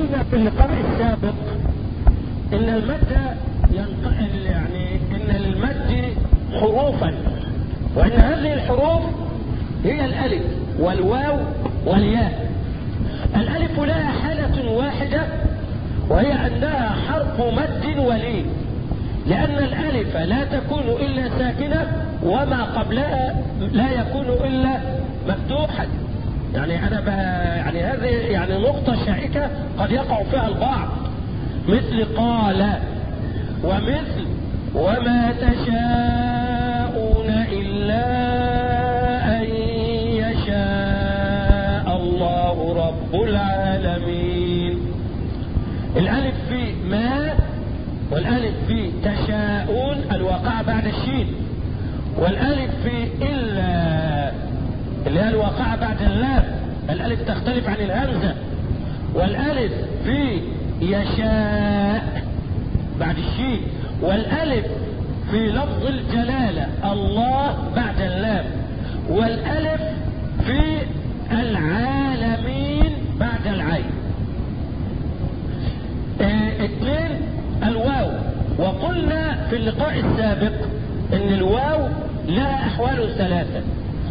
قلنا في اللقاء السابق ان المد ينتقل يعني ان المد حروفا وان هذه الحروف هي الالف والواو والياء الالف لها حالة واحدة وهي انها حرف مد ولين لان الالف لا تكون الا ساكنة وما قبلها لا يكون الا مفتوحا يعني انا يعني هذه يعني نقطة شائكة قد يقع فيها البعض مثل قال ومثل وما تشاءون الا ان يشاء الله رب العالمين الالف في ما والالف في تشاءون الواقعة بعد الشين والالف في الا اللي هي الواقعة بعد اللام الالف تختلف عن الهمزة والالف في يشاء بعد الشين والالف في لفظ الجلالة الله بعد اللام والالف في العالمين بعد العين اه اثنين الواو وقلنا في اللقاء السابق ان الواو لها احوال ثلاثة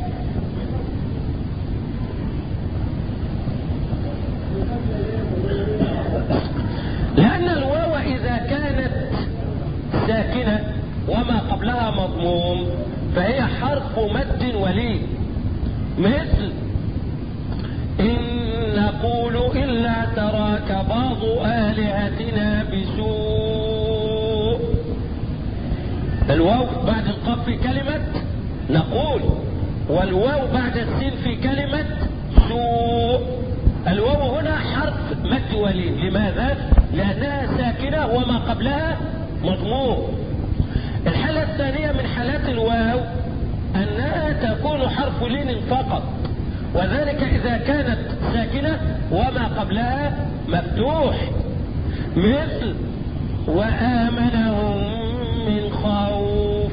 لأن الواو إذا كانت ساكنة وما قبلها مضموم فهي حرف مد ولي مثل إن نقول إلا تراك بعض آلهتنا بسوء الواو بعد القاف في كلمة نقول والواو بعد السين في كلمة سوء الواو هنا حرف مد ولين لماذا لانها ساكنة وما قبلها مضموم الحالة الثانية من حالات الواو انها تكون حرف لين فقط وذلك اذا كانت ساكنة وما قبلها مفتوح مثل وامنهم من خوف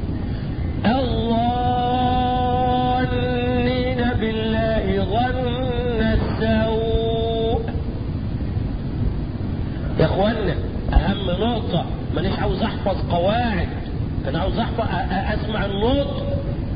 الظانين بالله ظن السوء يا اخوانا اهم نقطة مانيش عاوز احفظ قواعد انا عاوز احفظ اسمع النطق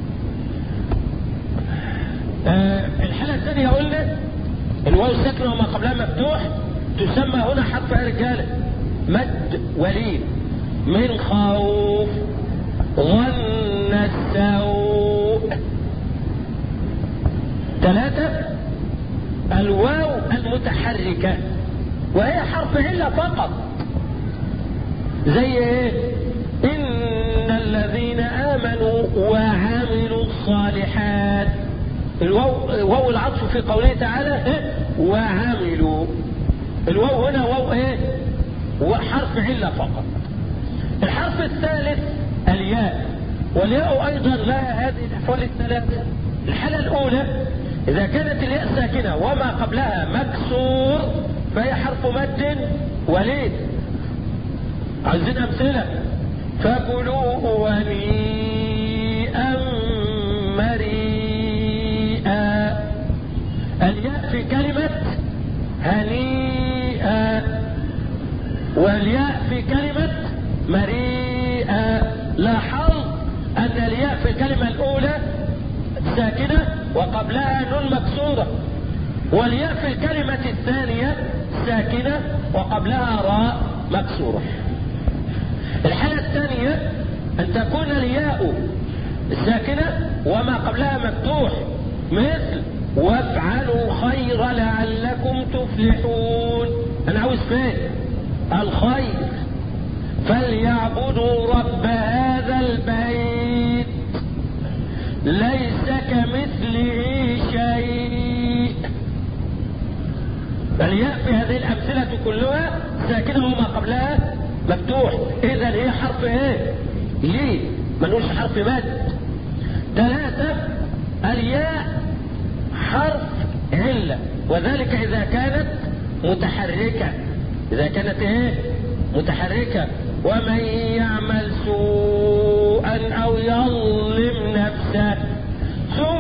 أه الحالة الثانية قلنا الواو الساكنة وما قبلها مفتوح تسمى هنا حرف يا رجالة مد ولين من خوف ظن السوء ثلاثة الواو المتحركة وهي حرف علة فقط زي ايه ان الذين امنوا وعملوا الصالحات الواو واو العطف في قوله تعالى إيه؟ وعملوا الواو هنا واو ايه وحرف علة فقط الحرف الثالث الياء والياء ايضا لها هذه الاحوال الثلاثة الحالة الاولى اذا كانت الياء ساكنة وما قبلها مكسور فهي حرف مد وليد عايزين امثلة فكلوه هنيئا مريئا الياء في كلمة هنيئا والياء في كلمة مريئا لاحظ ان الياء في الكلمة الاولى ساكنة وقبلها نون مكسورة والياء في الكلمة الثانية ساكنة وقبلها راء مكسورة الحالة الثانية ان تكون الياء ساكنة وما قبلها مفتوح مثل وافعلوا خير لعلكم تفلحون انا عاوز فين الخير فليعبدوا رب هذا البيت ليس كمثله شيء الياء في هذه الامثلة كلها ساكنة وما قبلها مفتوح اذا هي حرف ايه ليه ما نقولش حرف مد ثلاثة الياء حرف علة وذلك اذا كانت متحركة اذا كانت ايه متحركة ومن يعمل سوءا او يظلم نفسه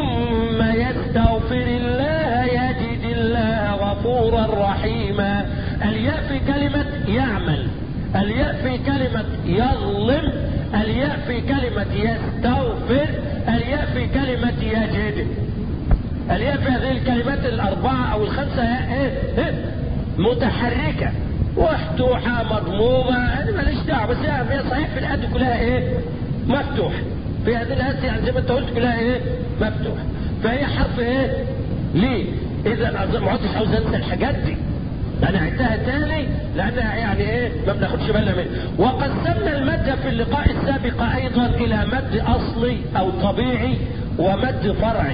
ثم يستغفر الله يجد الله غفورا رحيما الياء في كلمة يعمل الياء في كلمة يظلم الياء في كلمة يستغفر الياء في كلمة يجد الياء في هذه الكلمات الأربعة أو الخمسة ايه ايه متحركة مفتوحة مضمومة أنا ماليش دعوة بس هي صحيح في الآيات كلها إيه؟ مفتوحة في هذه الآيات يعني زي ما أنت قلت كلها إيه؟ مفتوحة فهي حرف إيه؟ ليه؟ إذا ما عدتش عاوز أنسى الحاجات دي أنا عدتها تاني لأنها يعني إيه؟ ما بناخدش بالنا منها وقسمنا المد في اللقاء السابق أيضا إلى مد أصلي أو طبيعي ومد فرعي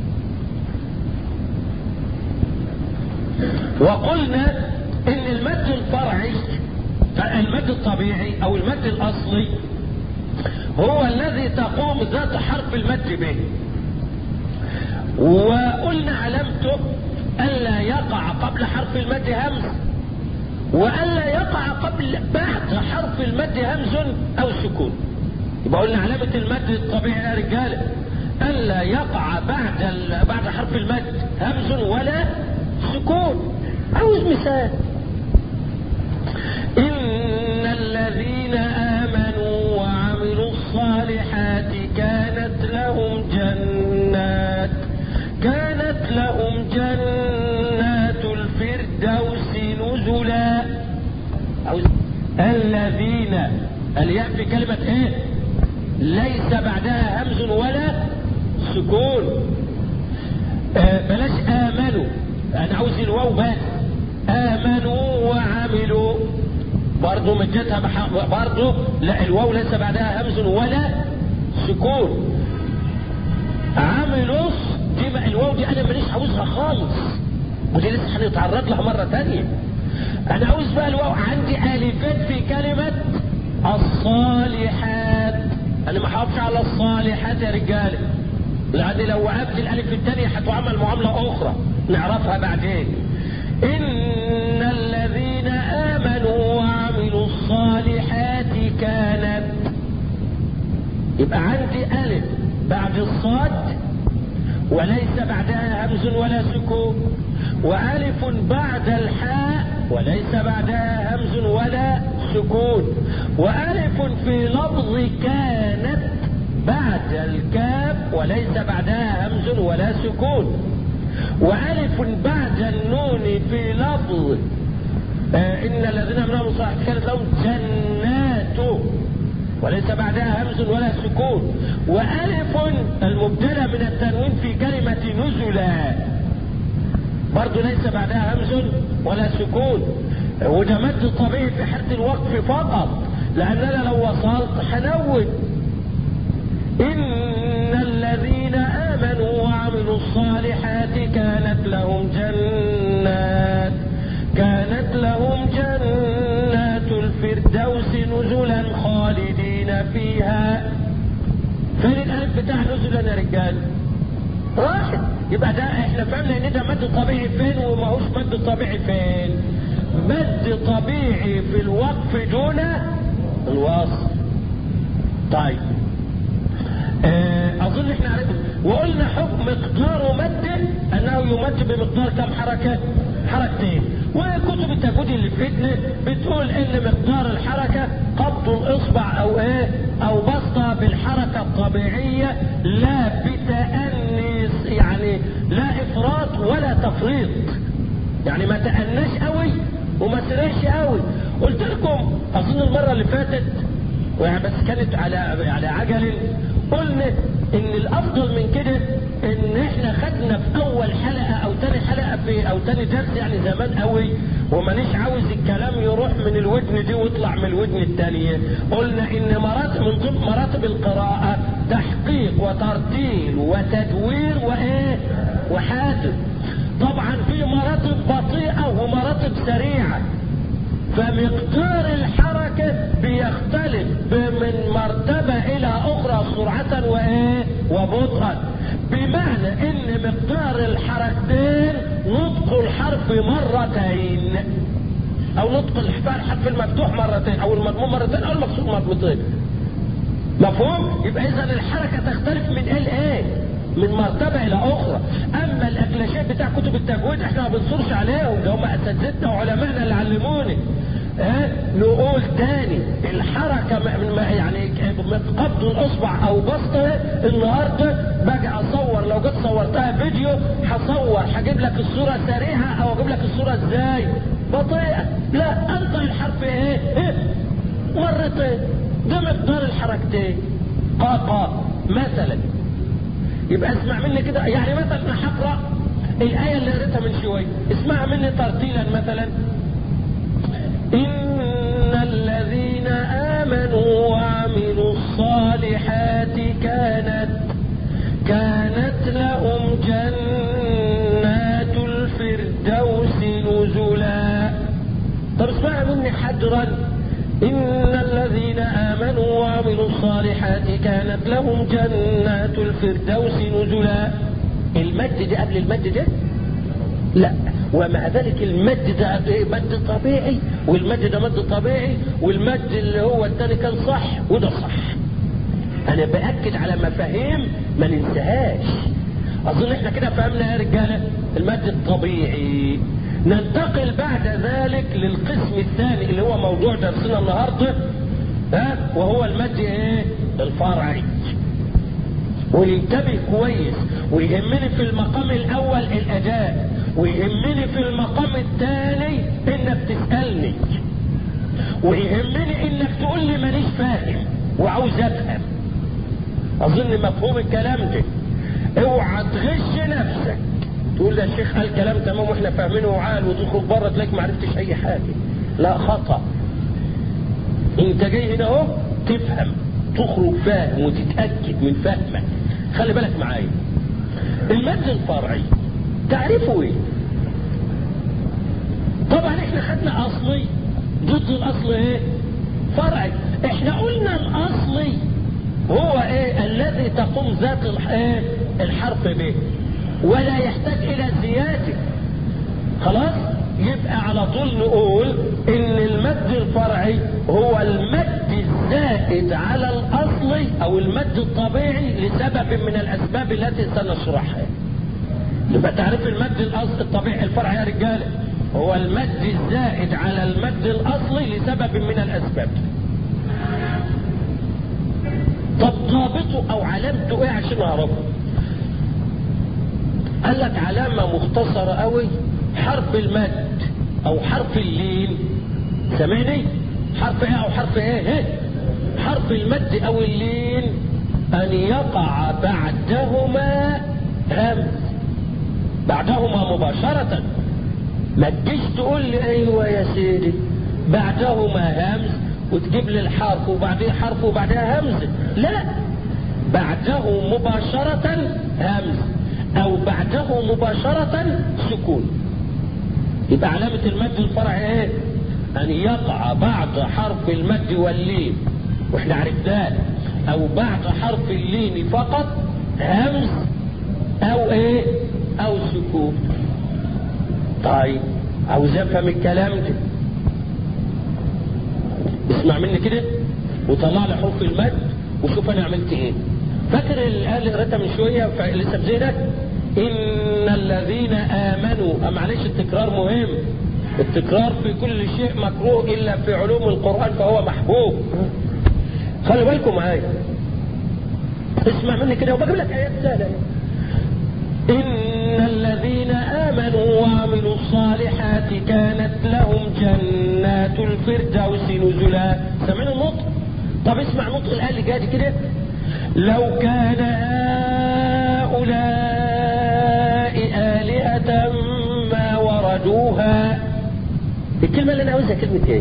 وقلنا ان المد الفرعي المد الطبيعي او المد الاصلي هو الذي تقوم ذات حرف المد به وقلنا علامته الا يقع قبل حرف المد همز والا يقع قبل بعد حرف المد همز او سكون يبقى قلنا علامة المد الطبيعي يا رجالة الا يقع بعد بعد حرف المد همز ولا سكون عاوز مثال إن الذين آمنوا وعملوا الصالحات كانت لهم جنات كانت لهم جنات الفردوس نزلا الذين الياء في كلمة ايه ليس بعدها همز ولا سكون آه بلاش آمنوا أنا عاوز الواو بس آمنوا وعملوا برضه مدتها بح... برضه لا الواو ليس بعدها همز ولا سكون عملوا دي الواو دي انا ماليش عاوزها خالص ودي لسه هنتعرض لها مره تانية انا عاوز بقى الواو عندي الفات في كلمه الصالحات انا ما حافظش على الصالحات يا رجاله لان لو وقفت الالف الثانيه هتعمل معامله اخرى نعرفها بعدين ان الذين امنوا وعملوا الصالحات كانت يبقى عندي الف بعد الصاد وليس بعدها همز ولا سكون والف بعد الحاء وليس بعدها همز ولا سكون والف في لفظ كانت بعد الكاف وليس بعدها همز ولا سكون والف بعد النون في لفظ آه ان الذين امنوا صالحات كانت لهم جنات وليس بعدها همز ولا سكون والف المبدله من التنوين في كلمه نزلا برضه ليس بعدها همز ولا سكون وده مد طبيعي في حد الوقف فقط لاننا لو وصلت هنون ان الذين امنوا وعملوا الصالحات كانت لهم جنات كانت لهم جنات الفردوس نزلا خالدين فيها فين الالف بتاع نزلا يا رجال واحد يبقى ده احنا فهمنا ان ده مد طبيعي فين وماهوش مد طبيعي فين مد طبيعي في الوقف دون الوصف طيب اظن احنا عرفنا وقلنا حكم مقدار مد انه يمد بمقدار كم حركة حركتين وكتب التجويد اللي في ايدنا بتقول ان مقدار الحركة قبض الاصبع او ايه او بسطة بالحركة الطبيعية لا بتأنيس يعني لا افراط ولا تفريط يعني ما تأناش قوي وما سرعش قوي قلت لكم اظن المرة اللي فاتت يعني بس كانت على على عجل قلنا ان الافضل من كده ان احنا خدنا في اول حلقه او تاني حلقه في او تاني درس يعني زمان قوي ومانيش عاوز الكلام يروح من الودن دي ويطلع من الودن التانية قلنا ان مراتب من ضمن مراتب القراءة تحقيق وترتيل وتدوير وايه وحاسب طبعا في مراتب بطيئة ومراتب سريعة فمقدار الحركة بيختلف من مرتبة إلى أخرى سرعة وإيه وبطئا بمعنى إن مقدار الحركتين نطق الحرف مرتين أو نطق الحرف المفتوح مرتين أو المضموم مرتين أو المكسور مرتين مفهوم؟ يبقى إذا الحركة تختلف من إيه لإيه؟ من مرتبة الى اخرى اما الاكلاشات بتاع كتب التجويد احنا ما بنصورش عليهم ده هم اساتذتنا وعلمائنا اللي علموني اه نقول تاني الحركة يعني قبض الاصبع او بسطه النهاردة باجي اصور لو جيت صورتها فيديو هصور هجيب لك الصورة سريعة او اجيب لك الصورة ازاي بطيئة لا انطق الحرف ايه, إيه؟ مرتين ده مقدار الحركتين قا قا مثلا يبقى اسمع مني كده يعني مثلا انا هقرا الايه اللي قريتها من شويه اسمعها مني ترتيلا مثلا ان الذين امنوا وعملوا الصالحات كانت كانت لهم جنات الفردوس نزلا طب اسمعها مني حجرا إن الذين آمنوا وعملوا الصالحات كانت لهم جنات الفردوس نزلا المد ده قبل المد ده لا ومع ذلك المد ده مد طبيعي والمد ده مد طبيعي والمد اللي هو الثاني كان صح وده صح انا باكد على مفاهيم ما ننساهاش اظن احنا كده فهمنا يا رجاله المد الطبيعي ننتقل بعد ذلك للقسم الثاني اللي هو موضوع درسنا النهارده ها وهو المد ايه الفرعي وننتبه كويس ويهمني في المقام الاول الاداء ويهمني في المقام الثاني انك تسالني ويهمني انك تقول لي مانيش فاهم وعاوز افهم اظن مفهوم الكلام ده اوعى تغش نفسك تقول ده الشيخ قال كلام تمام واحنا فاهمينه وعال وتخرج بره تلاقيك ما عرفتش اي حاجه لا خطا انت جاي هنا اهو تفهم تخرج فاهم وتتاكد من فهمك خلي بالك معايا المد الفرعي تعرفه ايه طبعا احنا خدنا اصلي ضد الاصل ايه فرعي احنا قلنا الاصلي هو ايه الذي تقوم ذات ايه الحرف به ولا يحتاج الى زيادة خلاص يبقى على طول نقول ان المد الفرعي هو المد الزائد على الاصل او المد الطبيعي لسبب من الاسباب التي سنشرحها يبقى تعريف المد الاصل الطبيعي الفرعي يا رجاله هو المد الزائد على المد الاصلي لسبب من الاسباب طب ضابطه او علامته ايه عشان اعرفه قال لك علامة مختصرة قوي حرف المد او حرف اللين سامعني حرف ايه او حرف ايه, ايه؟ حرف المد او اللين ان يقع بعدهما همز بعدهما مباشرة ما تجيش تقول لي ايوه يا سيدي بعدهما همز وتجيب لي الحرف وبعدين حرف وبعدها همزة لا بعده مباشرة همز او بعده مباشرة سكون يبقى علامة المد الفرعي ايه ان يقع بعد حرف المد واللين واحنا عرفناه او بعد حرف اللين فقط همز او ايه او سكون طيب عاوز افهم الكلام ده اسمع مني كده وطلع لي حروف المد وشوف انا عملت ايه فاكر الايه اللي قريتها من شويه لسه في ذهنك ان الذين امنوا معلش التكرار مهم التكرار في كل شيء مكروه الا في علوم القران فهو محبوب خلي بالكم معايا اسمع مني كده وبجيب لك ايات سهله إن الذين آمنوا وعملوا الصالحات كانت لهم جنات الفردوس نزلا سمعنا النطق طب اسمع نطق الآية اللي جايه كده لو كان هؤلاء آلهة ما وردوها الكلمة اللي أنا عاوزها كلمة إيه؟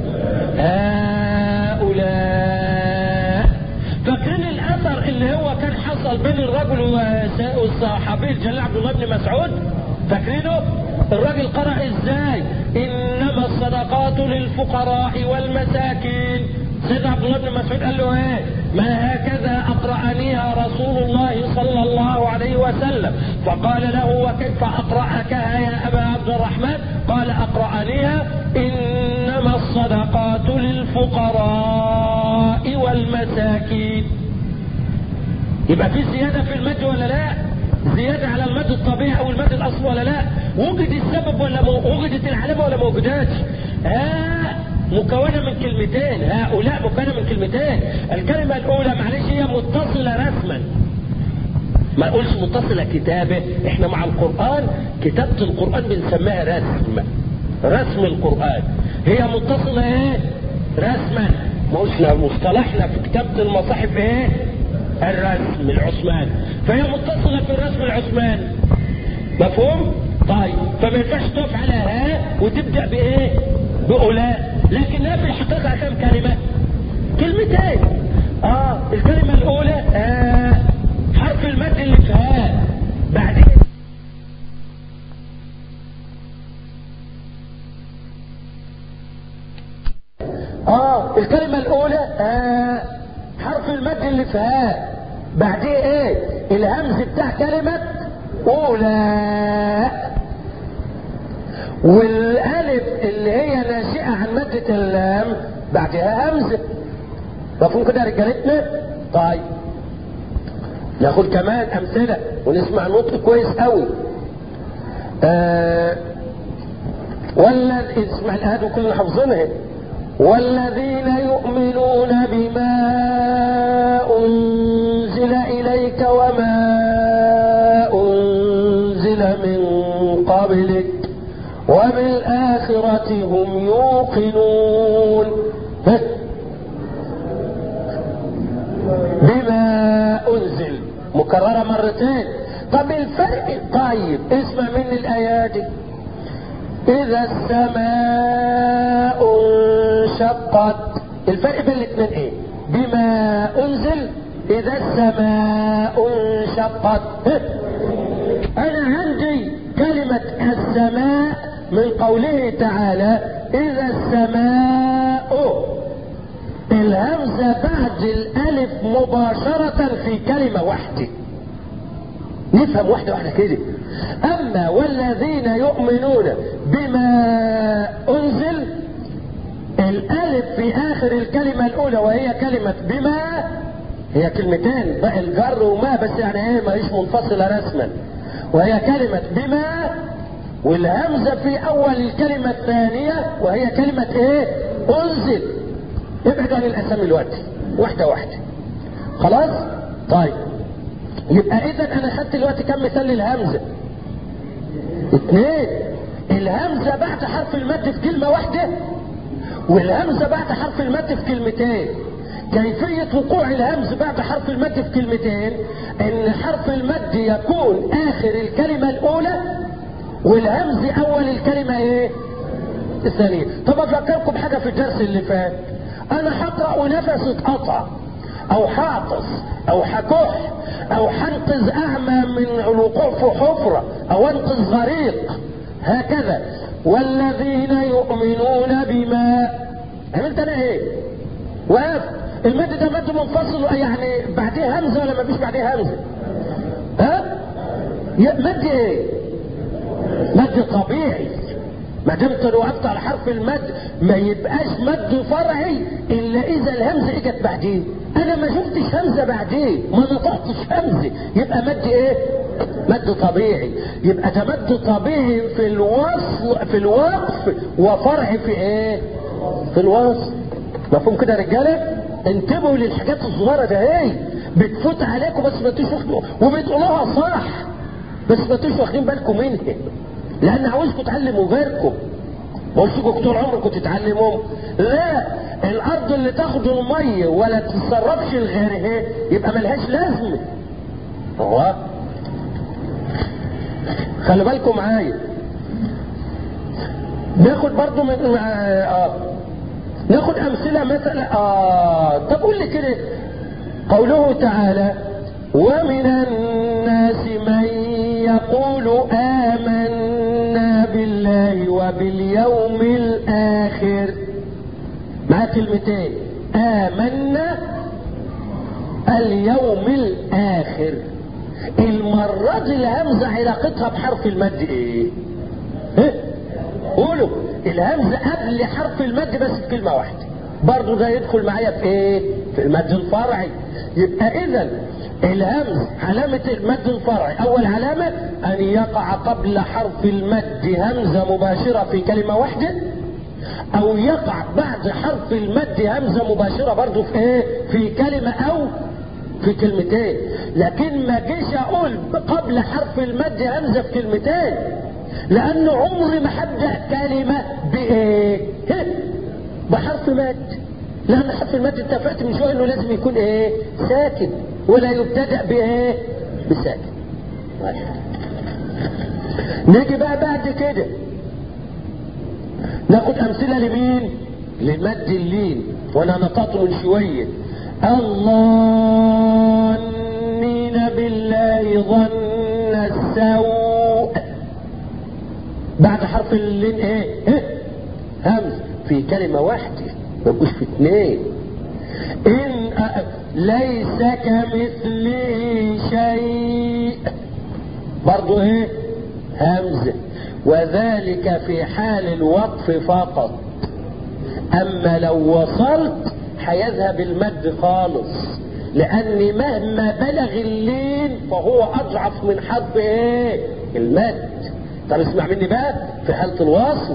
هؤلاء فاكرين الأثر اللي هو كان حصل بين الرجل والصحابي الجليل عبد الله بن مسعود فاكرينه الراجل قرأ ازاي انما الصدقات للفقراء والمساكين سيدنا عبد الله بن مسعود قال له ايه ما هكذا اقرأنيها رسول الله صلى الله عليه وسلم فقال له وكيف اقرأكها يا ابا عبد الرحمن قال اقرأنيها انما الصدقات للفقراء والمساكين يبقى في زيادة في المد ولا لا زيادة على المد الطبيعي او المد الاصلي ولا لا وجد السبب ولا مو... وجدت العلامة ولا ما وجدتش ها مكونة من كلمتين هؤلاء مكونة من كلمتين الكلمة الاولى معلش هي متصلة رسما ما نقولش متصلة كتابة احنا مع القرآن كتابة القرآن بنسميها رسم رسم القرآن هي متصلة ايه رسما ما قلنا مصطلحنا في كتابة المصاحف ايه الرسم العثماني فهي متصلة في الرسم العثماني مفهوم طيب فما ينفعش تقف على ها وتبدأ بايه بأولاء لكنها في الحقيقة كم كلمة كلمتين اه الكلمة الاولى آه حرف المد اللي في ها بعدين اه الكلمة الاولى آه حرف المد اللي في ها بعديه ايه الهمز بتاع كلمة اولى والالف اللي هي ناشئة عن مادة اللام بعدها همزة مفهوم كده يا رجالتنا طيب ناخد كمان امثلة ونسمع نطق كويس قوي آه ولا اسمع الآيات وكلنا حافظينها والذين يؤمنون بما أنزل إليك وما أنزل من قبلك وبالآخرة هم يوقنون بما أنزل مكررة مرتين طب الفرق طيب اسمع مني الآيات دي إذا السماء انشقت الفرق بين الاثنين ايه بما انزل اذا السماء انشقت انا عندي كلمة السماء من قوله تعالى اذا السماء الهمزة بعد الالف مباشرة في كلمة واحدة نفهم واحدة واحدة كده اما والذين يؤمنون بما انزل الالف في اخر الكلمة الاولى وهي كلمة بما هي كلمتين بقى الجر وما بس يعني ايه ما هيش منفصلة رسما وهي كلمة بما والهمزة في اول الكلمة الثانية وهي كلمة ايه انزل ابعد عن الاسامي الوقت واحدة واحدة خلاص طيب يبقى اذا انا خدت دلوقتي كم مثال للهمزة اثنين الهمزة بعد حرف المد في كلمة واحدة والهمزة بعد حرف المد في كلمتين كيفية وقوع الهمز بعد حرف المد في كلمتين ان حرف المد يكون اخر الكلمة الاولى والهمز اول الكلمة ايه الثانية طب افكركم بحاجة في الدرس اللي فات انا هقرأ ونفسي اتقطع او هعطس او هكح او هنقذ اعمى من الوقوع في حفرة او انقذ غريق هكذا والذين يؤمنون بما عملت انا ايه وقف المد ده مد منفصل يعني بعديه همزة ولا مفيش بعديه همزة ها مد ايه مد طبيعي ما دام انت وقفت على حرف المد ما يبقاش مد فرعي الا اذا الهمزه اجت بعدين انا ما شفتش همزه بعدين ما نطقتش همزه يبقى مد ايه مد طبيعي يبقى ده مد طبيعي في الوصل في الوقف وفرعي في ايه في الوصل مفهوم كده يا رجاله انتبهوا للحاجات الصغيره ده ايه بتفوت عليكم بس ما انتوش وبتقولوها صح بس ما انتوش واخدين بالكم منها لان عاوزكم تعلموا غيركم ما قلتلكم طول عمركم تتعلموا لا الارض اللي تاخد الميه ولا تتصرفش لغيرها يبقى ملهاش لازمه هو خلي بالكم معايا ناخد برضو من اه ناخد امثله مثلا اه طب قول لي كده قوله تعالى ومن الناس من يقول آمنا بالله وباليوم الآخر مع كلمتين آمنا اليوم الآخر المرة دي الهمزة علاقتها بحرف المد ايه؟ ايه؟ قولوا الهمزة قبل حرف المد بس في كلمة واحدة برضو ده يدخل معايا في ايه؟ في المد الفرعي يبقى اذا الهمز علامة المد الفرعي أول علامة أن يقع قبل حرف المد همزة مباشرة في كلمة واحدة أو يقع بعد حرف المد همزة مباشرة برضو في إيه؟ في كلمة أو في كلمتين لكن ما جيش أقول قبل حرف المد همزة في كلمتين لأنه عمري ما هبدأ كلمة بإيه؟ بحرف مد لأن حرف المد اتفقت من شوية إنه لازم يكون إيه؟ ساكن ولا يبتدأ بإيه؟ بساكن. نيجي بقى بعد كده ناخد أمثلة لمين؟ لمد اللين وأنا نطقته من شوية. الظانين بالله ظن السوء بعد حرف اللين ايه؟ إيه؟ همز في كلمة واحدة ما يبقوش في اثنين إن أ... ليس كمثله شيء برضو ايه همزة وذلك في حال الوقف فقط اما لو وصلت هيذهب المد خالص لان مهما بلغ اللين فهو اضعف من حرف ايه المد طب اسمع مني بقى في حالة الوصل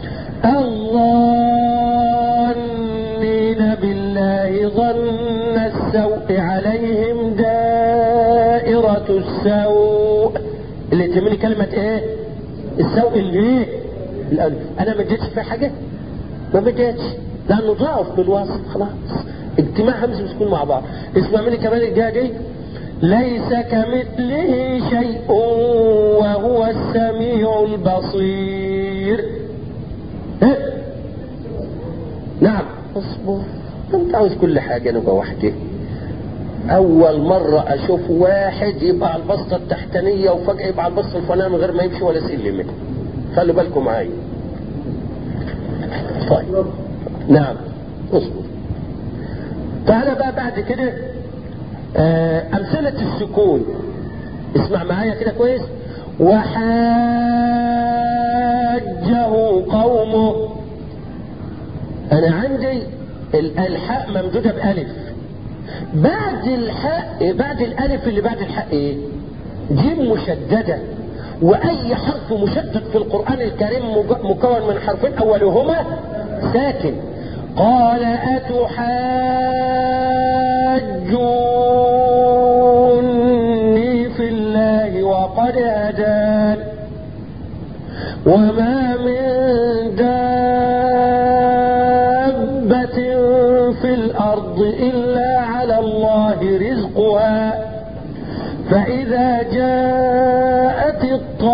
الظانين بالله ظن السوء عليهم دائرة السوء اللي تهمني كلمة ايه السوء اللي ايه الألف انا ما اديتش فيها حاجة ما بديتش لانه ضعف بالوصف خلاص اجتماع همز وسكون مع بعض اسمع مني كمان الجايه دي ليس كمثله شيء وهو السميع البصير إيه؟ نعم اصبر انت عاوز كل حاجة نبقى وحدي اول مرة اشوف واحد يبقى على البسطة التحتانية وفجأة يبقى على البسطة الفلانية من غير ما يمشي ولا سلمة خلوا بالكم معايا طيب نعم اصبر تعالى بقى بعد كده آه امثلة السكون اسمع معايا كده كويس وحاجه قومه انا عندي الحاء ممدودة بألف بعد الحاء بعد الألف اللي بعد الحاء ايه جيم مشددة وأي حرف مشدد في القرآن الكريم مكون من حرفين أولهما ساكن قال أتحاجوني في الله وقد هدان وما من دابة في الأرض إلا على الله رزقها فإذا جاءت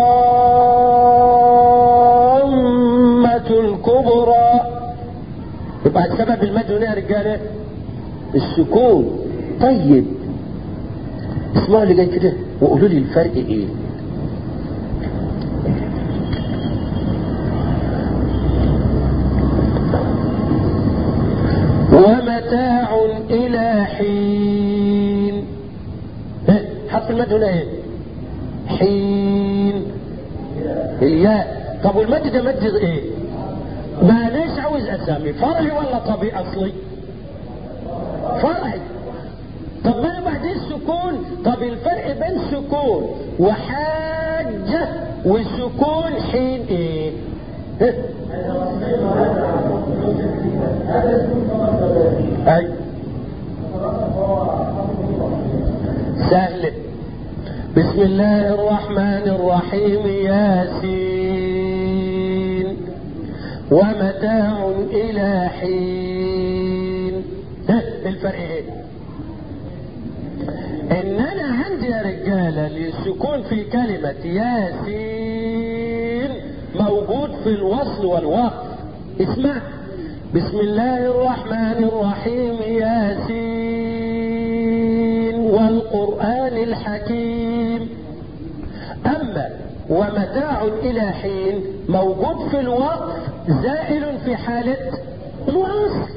الطامة الكبرى يبقى السبب المد هنا يا رجاله السكون طيب اسمعوا اللي جاي كده وقولوا لي الفرق ايه ومتاع الى حين حرف المد هنا ايه حين الياء طب والمد ده مد ايه معلش عاوز اسامي فرعي ولا طبيعي اصلي فرعي طب ما بعدين السكون طب الفرق بين سكون وحاجة والسكون حين ايه اي سهل بسم الله الرحمن الرحيم ياسين ومتاع الى حين الفرق ايه ان انا عندي يا رجالة للسكون في كلمة ياسين موجود في الوصل والوقف اسمع بسم الله الرحمن الرحيم ياسين والقرآن الحكيم اما ومتاع الى حين موجود في الوقف زائل في حالة الوصل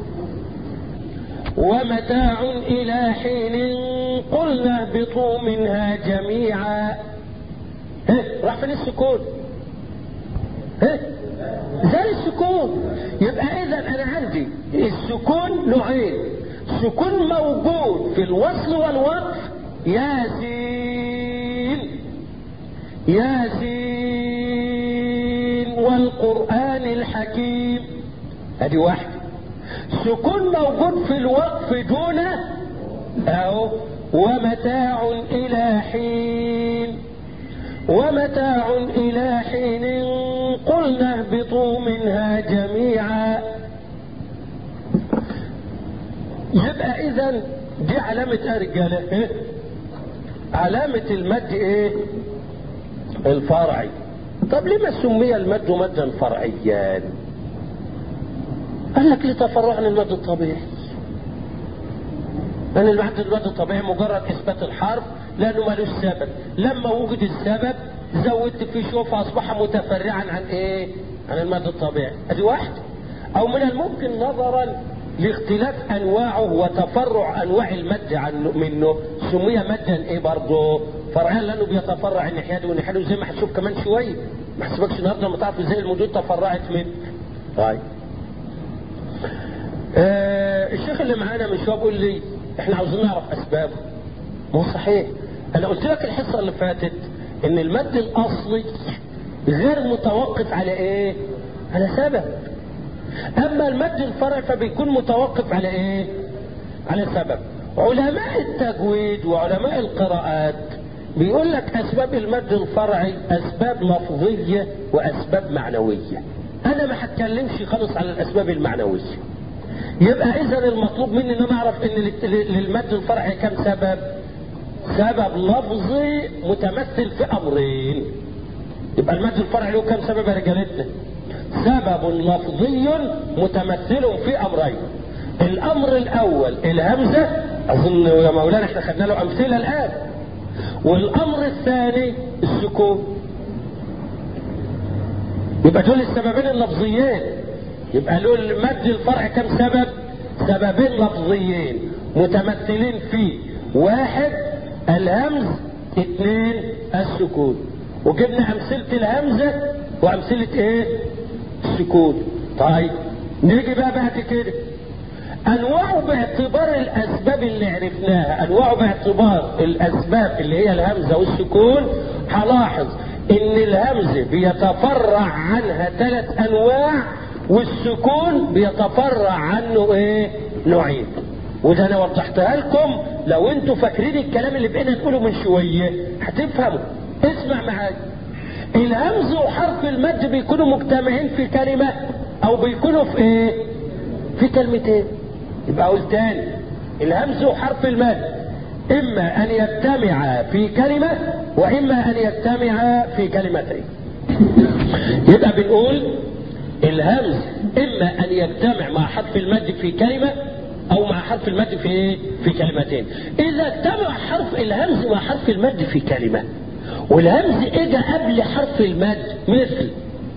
ومتاع إلى حين قلنا اهبطوا منها جميعا ها راح فين السكون ها زي السكون يبقى اذا انا عندي السكون نوعين سكون موجود في الوصل والوقف ياسين ياسين والقرآن الحكيم ادي واحدة سكون موجود في الوقف دونه اهو ومتاع الى حين ومتاع الى حين قلنا اهبطوا منها جميعا يبقى اذا دي علامة ارجلة ايه علامة المد ايه الفرعي طب لما سمي المد مدا فرعيا قال لك لتفرع عن المد الطبيعي لان المد المد الطبيعي مجرد اثبات الحرف لانه ملوش سبب لما وجد السبب زودت فيه شوف اصبح متفرعا عن ايه عن المد الطبيعي ادي واحد او من الممكن نظرا لاختلاف انواعه وتفرع انواع المد عنه منه سمي مدا ايه برضه فرعيا لانه بيتفرع الناحيه دي والناحيه دي زي ما هتشوف كمان شويه ما حسبكش النهارده لما تعرف ازاي المدود تفرعت منه طيب آه الشيخ اللي معانا مش هو بيقول لي احنا عاوزين نعرف اسبابه مو صحيح انا قلت لك الحصه اللي فاتت ان المد الاصلي غير متوقف على ايه على سبب اما المد الفرعي فبيكون متوقف على ايه على سبب علماء التجويد وعلماء القراءات بيقول لك اسباب المد الفرعي اسباب لفظيه واسباب معنويه انا ما هتكلمش خالص على الاسباب المعنويه يبقى اذا المطلوب مني ان انا اعرف ان للمد الفرعي كم سبب سبب لفظي متمثل في امرين يبقى المد الفرعي له كم سبب يا رجالتنا سبب لفظي متمثل في امرين الامر الاول الهمزه اظن يا مولانا احنا خدنا له امثله الان والامر الثاني السكون يبقى دول السببين اللفظيين يبقى له المد الفرع كم سبب سببين لفظيين متمثلين في واحد الهمز اثنين السكون وجبنا امثله الهمزه وامثله ايه السكون طيب نيجي بقى بعد كده انواعه باعتبار الاسباب اللي عرفناها انواعه باعتبار الاسباب اللي هي الهمزه والسكون هلاحظ ان الهمزه بيتفرع عنها ثلاث انواع والسكون بيتفرع عنه ايه نوعين وده انا وضحتها لكم لو انتوا فاكرين الكلام اللي بقينا نقوله من شويه هتفهموا اسمع معايا الهمز وحرف المد بيكونوا مجتمعين في كلمه او بيكونوا في ايه في كلمتين يبقى اقول تاني الهمز وحرف المد اما ان يجتمع في كلمه واما ان يجتمع في كلمتين يبقى بنقول الهمز اما ان يجتمع مع حرف المد في كلمه او مع حرف المد في ايه في كلمتين اذا اجتمع حرف الهمز مع حرف المد في كلمه والهمز اجى قبل حرف المد مثل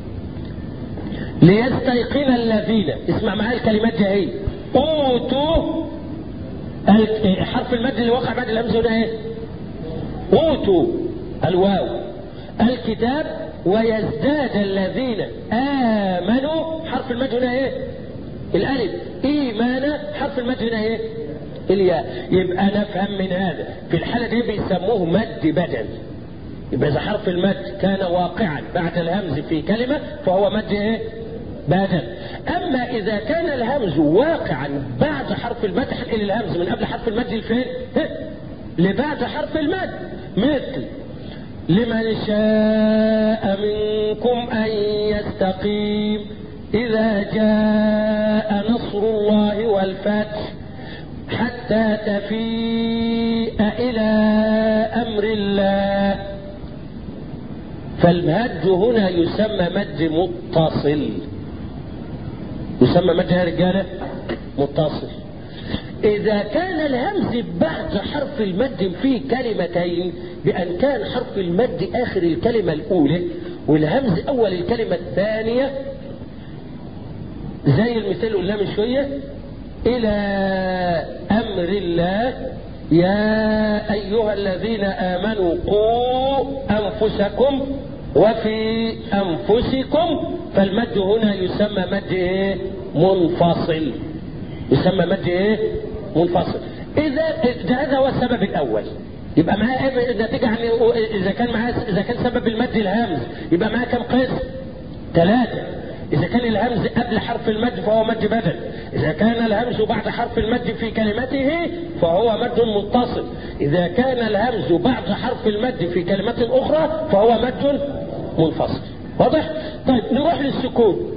ليستيقن الذين اسمع معايا الكلمات دي اهي اوتوا حرف المد اللي وقع بعد الهمز هنا ايه اوتوا الواو الكتاب ويزداد الذين امنوا حرف المد هنا ايه الالف ايمانا حرف المد هنا ايه الياء يبقى نفهم من هذا في الحاله دي بيسموه مد بدل يبقى اذا حرف المد كان واقعا بعد الهمز في كلمه فهو مد ايه بدل اما اذا كان الهمز واقعا بعد حرف المد هنقل الهمز من قبل حرف المد لفين لبعد حرف المد مثل لمن شاء منكم ان يستقيم اذا جاء نصر الله والفتح حتى تفيء الى امر الله فالمد هنا يسمى مد متصل يسمى مد يا رجاله متصل إذا كان الهمز بعد حرف المد في كلمتين بأن كان حرف المد آخر الكلمة الأولى والهمز أول الكلمة الثانية زي المثال اللي قلناه من شوية إلى أمر الله يا أيها الذين آمنوا قوا أنفسكم وفي أنفسكم فالمد هنا يسمى مد إيه؟ منفصل يسمى مد إيه؟ منفصل إذا ده هذا هو السبب الأول يبقى معاه ايه النتيجة يعني اذا كان معاه اذا كان سبب المد الهمز يبقى معاه كم قسم ثلاثة إذا كان الهمز قبل حرف المد فهو مد بدل إذا كان الهمز بعد حرف المد في كلمته فهو مد متصل إذا كان الهمز بعد حرف المد في كلمة أخرى فهو مد منفصل واضح؟ طيب نروح للسكون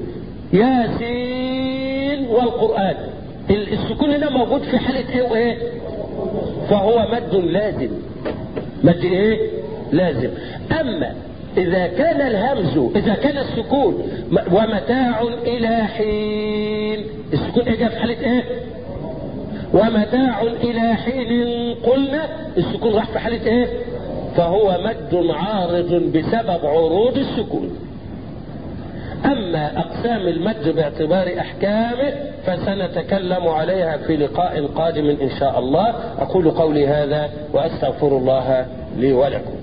ياسين والقرآن السكون هنا موجود في حالة ايه وايه فهو مد لازم مد ايه لازم اما اذا كان الهمز اذا كان السكون ومتاع الى حين السكون اجى في حالة ايه ومتاع الى حين قلنا السكون راح في حالة ايه فهو مد عارض بسبب عروض السكون أما أقسام المد باعتبار أحكامه فسنتكلم عليها في لقاء قادم إن شاء الله أقول قولي هذا وأستغفر الله لي ولكم